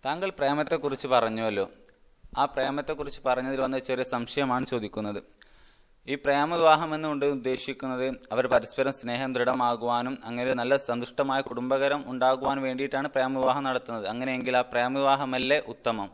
താങ്കൾ പ്രേമത്തെക്കുറിച്ച് പറഞ്ഞുവല്ലോ ആ പ്രേമത്തെക്കുറിച്ച് പറഞ്ഞതിൽ വന്ന ചെറിയ സംശയമാണ് ചോദിക്കുന്നത് ഈ പ്രേമവിവാഹം എന്നുകൊണ്ട് ഉദ്ദേശിക്കുന്നത് അവർ പരസ്പരം സ്നേഹം ദൃഢമാകുവാനും അങ്ങനെ നല്ല സന്തുഷ്ടമായ കുടുംബകരം ഉണ്ടാകുവാനും വേണ്ടിയിട്ടാണ് പ്രേമവിവാഹം നടത്തുന്നത് അങ്ങനെയെങ്കിൽ ആ പ്രേമവിവാഹമല്ലേ ഉത്തമം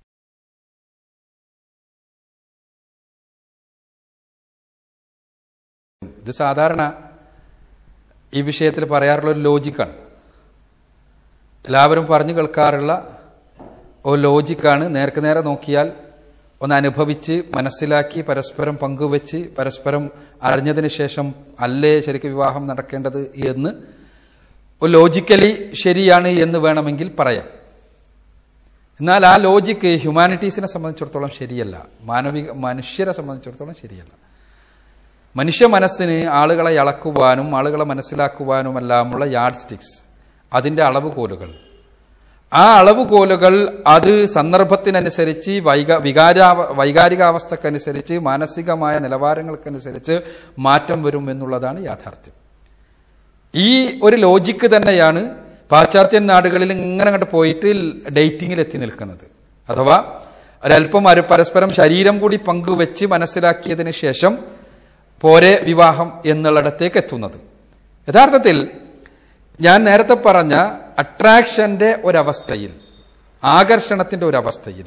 ഇത് സാധാരണ ഈ വിഷയത്തിൽ പറയാറുള്ള ഒരു ലോജിക്കാണ് എല്ലാവരും പറഞ്ഞു കേൾക്കാറുള്ള ഒരു ലോജിക്കാണ് നേർക്ക് നേരെ നോക്കിയാൽ ഒന്ന് അനുഭവിച്ച് മനസ്സിലാക്കി പരസ്പരം പങ്കുവെച്ച് പരസ്പരം അറിഞ്ഞതിന് ശേഷം അല്ലേ ശരിക്കും വിവാഹം നടക്കേണ്ടത് എന്ന് ലോജിക്കലി ശരിയാണ് എന്ന് വേണമെങ്കിൽ പറയാം എന്നാൽ ആ ലോജിക്ക് ഹ്യൂമാനിറ്റീസിനെ സംബന്ധിച്ചിടത്തോളം ശരിയല്ല മാനവിക മനുഷ്യരെ സംബന്ധിച്ചിടത്തോളം ശരിയല്ല മനുഷ്യ മനസ്സിന് ആളുകളെ ഇളക്കുവാനും ആളുകളെ മനസ്സിലാക്കുവാനുമെല്ലാമുള്ള യാഡ് സ്റ്റിക്സ് അതിൻ്റെ അളവുകോലുകൾ ആ അളവുകോലുകൾ അത് സന്ദർഭത്തിനനുസരിച്ച് വൈക വികാരാ വൈകാരികാവസ്ഥക്കനുസരിച്ച് മാനസികമായ നിലവാരങ്ങൾക്കനുസരിച്ച് മാറ്റം വരും എന്നുള്ളതാണ് യാഥാർത്ഥ്യം ഈ ഒരു ലോജിക്ക് തന്നെയാണ് പാശ്ചാത്യൻ നാടുകളിൽ ഇങ്ങനെ അങ്ങോട്ട് പോയിട്ട് ഡേറ്റിങ്ങിൽ എത്തി നിൽക്കുന്നത് അഥവാ ഒരല്പം അരു പരസ്പരം ശരീരം കൂടി പങ്കുവെച്ച് മനസ്സിലാക്കിയതിന് ശേഷം പോരെ വിവാഹം എന്നുള്ളിടത്തേക്ക് എത്തുന്നത് യഥാർത്ഥത്തിൽ ഞാൻ നേരത്തെ പറഞ്ഞ അട്രാക്ഷന്റെ ഒരവസ്ഥയിൽ ആകർഷണത്തിന്റെ ഒരവസ്ഥയിൽ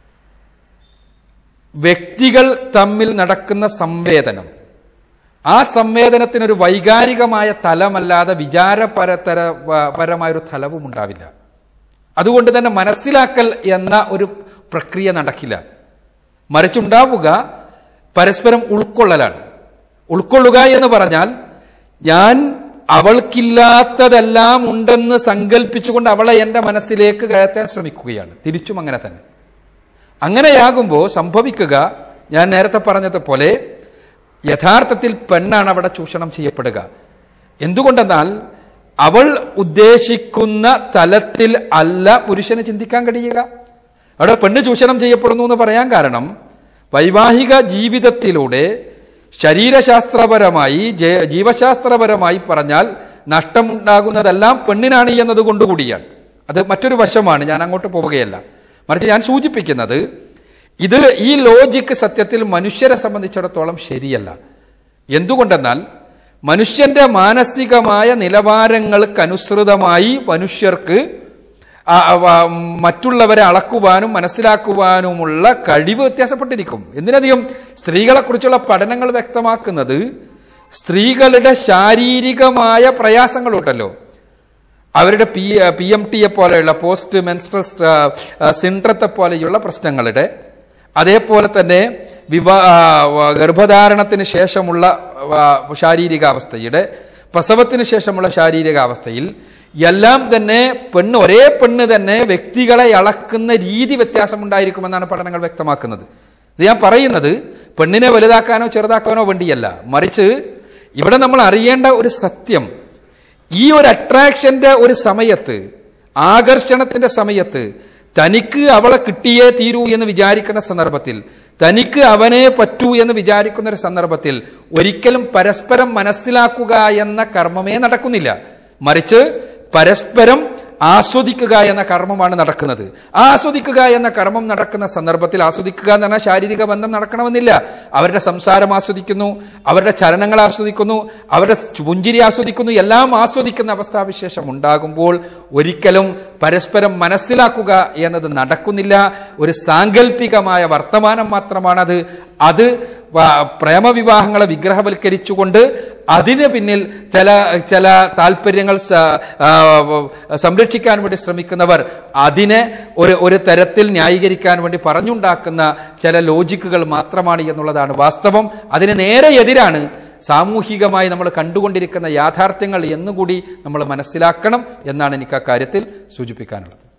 വ്യക്തികൾ തമ്മിൽ നടക്കുന്ന സംവേദനം ആ സംവേദനത്തിനൊരു വൈകാരികമായ തലമല്ലാതെ വിചാരപരതര പരമായൊരു തലവും ഉണ്ടാവില്ല അതുകൊണ്ട് തന്നെ മനസ്സിലാക്കൽ എന്ന ഒരു പ്രക്രിയ നടക്കില്ല മറിച്ചുണ്ടാവുക പരസ്പരം ഉൾക്കൊള്ളലാണ് ഉൾക്കൊള്ളുക എന്ന് പറഞ്ഞാൽ ഞാൻ അവൾക്കില്ലാത്തതെല്ലാം ഉണ്ടെന്ന് സങ്കല്പിച്ചുകൊണ്ട് അവളെ എൻ്റെ മനസ്സിലേക്ക് കയറ്റാൻ ശ്രമിക്കുകയാണ് തിരിച്ചും അങ്ങനെ തന്നെ അങ്ങനെയാകുമ്പോൾ സംഭവിക്കുക ഞാൻ നേരത്തെ പറഞ്ഞതുപോലെ യഥാർത്ഥത്തിൽ പെണ്ണാണ് അവിടെ ചൂഷണം ചെയ്യപ്പെടുക എന്തുകൊണ്ടെന്നാൽ അവൾ ഉദ്ദേശിക്കുന്ന തലത്തിൽ അല്ല പുരുഷന് ചിന്തിക്കാൻ കഴിയുക അവിടെ പെണ്ണ് ചൂഷണം ചെയ്യപ്പെടുന്നു എന്ന് പറയാൻ കാരണം വൈവാഹിക ജീവിതത്തിലൂടെ ശരീരശാസ്ത്രപരമായി ജീവശാസ്ത്രപരമായി പറഞ്ഞാൽ നഷ്ടമുണ്ടാകുന്നതെല്ലാം പെണ്ണിനാണ് എന്നതുകൊണ്ടുകൂടിയാണ് അത് മറ്റൊരു വശമാണ് ഞാൻ അങ്ങോട്ട് പോവുകയല്ല മറിച്ച് ഞാൻ സൂചിപ്പിക്കുന്നത് ഇത് ഈ ലോജിക്ക് സത്യത്തിൽ മനുഷ്യരെ സംബന്ധിച്ചിടത്തോളം ശരിയല്ല എന്തുകൊണ്ടെന്നാൽ മനുഷ്യന്റെ മാനസികമായ നിലവാരങ്ങൾക്കനുസൃതമായി മനുഷ്യർക്ക് മറ്റുള്ളവരെ അളക്കുവാനും മനസ്സിലാക്കുവാനുമുള്ള കഴിവ് വ്യത്യാസപ്പെട്ടിരിക്കും എന്തിനധികം സ്ത്രീകളെക്കുറിച്ചുള്ള പഠനങ്ങൾ വ്യക്തമാക്കുന്നത് സ്ത്രീകളുടെ ശാരീരികമായ പ്രയാസങ്ങളുണ്ടല്ലോ അവരുടെ പി പി എം ടിയെ പോലെയുള്ള പോസ്റ്റ് മെൻസ്ട്രൽ സിൻഡ്രത്തെ പോലെയുള്ള പ്രശ്നങ്ങളുടെ അതേപോലെ തന്നെ വിവാ ഗർഭധാരണത്തിന് ശേഷമുള്ള ശാരീരികാവസ്ഥയുടെ പ്രസവത്തിന് ശേഷമുള്ള ശാരീരികാവസ്ഥയിൽ എല്ലാം തന്നെ പെണ്ണ് ഒരേ പെണ്ണ് തന്നെ വ്യക്തികളെ അളക്കുന്ന രീതി വ്യത്യാസമുണ്ടായിരിക്കുമെന്നാണ് പഠനങ്ങൾ വ്യക്തമാക്കുന്നത് ഇത് ഞാൻ പറയുന്നത് പെണ്ണിനെ വലുതാക്കാനോ ചെറുതാക്കാനോ വേണ്ടിയല്ല മറിച്ച് ഇവിടെ നമ്മൾ അറിയേണ്ട ഒരു സത്യം ഈ ഒരു അട്രാക്ഷന്റെ ഒരു സമയത്ത് ആകർഷണത്തിന്റെ സമയത്ത് തനിക്ക് അവളെ കിട്ടിയേ തീരൂ എന്ന് വിചാരിക്കുന്ന സന്ദർഭത്തിൽ തനിക്ക് അവനെ പറ്റൂ എന്ന് വിചാരിക്കുന്ന ഒരു സന്ദർഭത്തിൽ ഒരിക്കലും പരസ്പരം മനസ്സിലാക്കുക എന്ന കർമ്മമേ നടക്കുന്നില്ല മറിച്ച് പരസ്പരം ആസ്വദിക്കുക എന്ന കർമ്മമാണ് നടക്കുന്നത് ആ ആസ്വദിക്കുക എന്ന കർമ്മം നടക്കുന്ന സന്ദർഭത്തിൽ ആസ്വദിക്കുക എന്ന് പറഞ്ഞാൽ ശാരീരിക ബന്ധം നടക്കണമെന്നില്ല അവരുടെ സംസാരം ആസ്വദിക്കുന്നു അവരുടെ ചലനങ്ങൾ ആസ്വദിക്കുന്നു അവരുടെ പുഞ്ചിരി ആസ്വദിക്കുന്നു എല്ലാം ആസ്വദിക്കുന്ന അവസ്ഥാവിശേഷം ഉണ്ടാകുമ്പോൾ ഒരിക്കലും പരസ്പരം മനസ്സിലാക്കുക എന്നത് നടക്കുന്നില്ല ഒരു സാങ്കല്പികമായ വർത്തമാനം മാത്രമാണത് അത് പ്രേമവിവാഹങ്ങളെ വിഗ്രഹവൽക്കരിച്ചുകൊണ്ട് അതിന് പിന്നിൽ ചില ചില താല്പര്യങ്ങൾ സംരക്ഷിക്കാൻ വേണ്ടി ശ്രമിക്കുന്നവർ അതിനെ ഒരു ഒരു തരത്തിൽ ന്യായീകരിക്കാൻ വേണ്ടി പറഞ്ഞുണ്ടാക്കുന്ന ചില ലോജിക്കുകൾ മാത്രമാണ് എന്നുള്ളതാണ് വാസ്തവം അതിന് നേരെ എതിരാണ് സാമൂഹികമായി നമ്മൾ കണ്ടുകൊണ്ടിരിക്കുന്ന യാഥാർത്ഥ്യങ്ങൾ എന്നുകൂടി നമ്മൾ മനസ്സിലാക്കണം എന്നാണ് എനിക്ക് ആ കാര്യത്തിൽ സൂചിപ്പിക്കാനുള്ളത്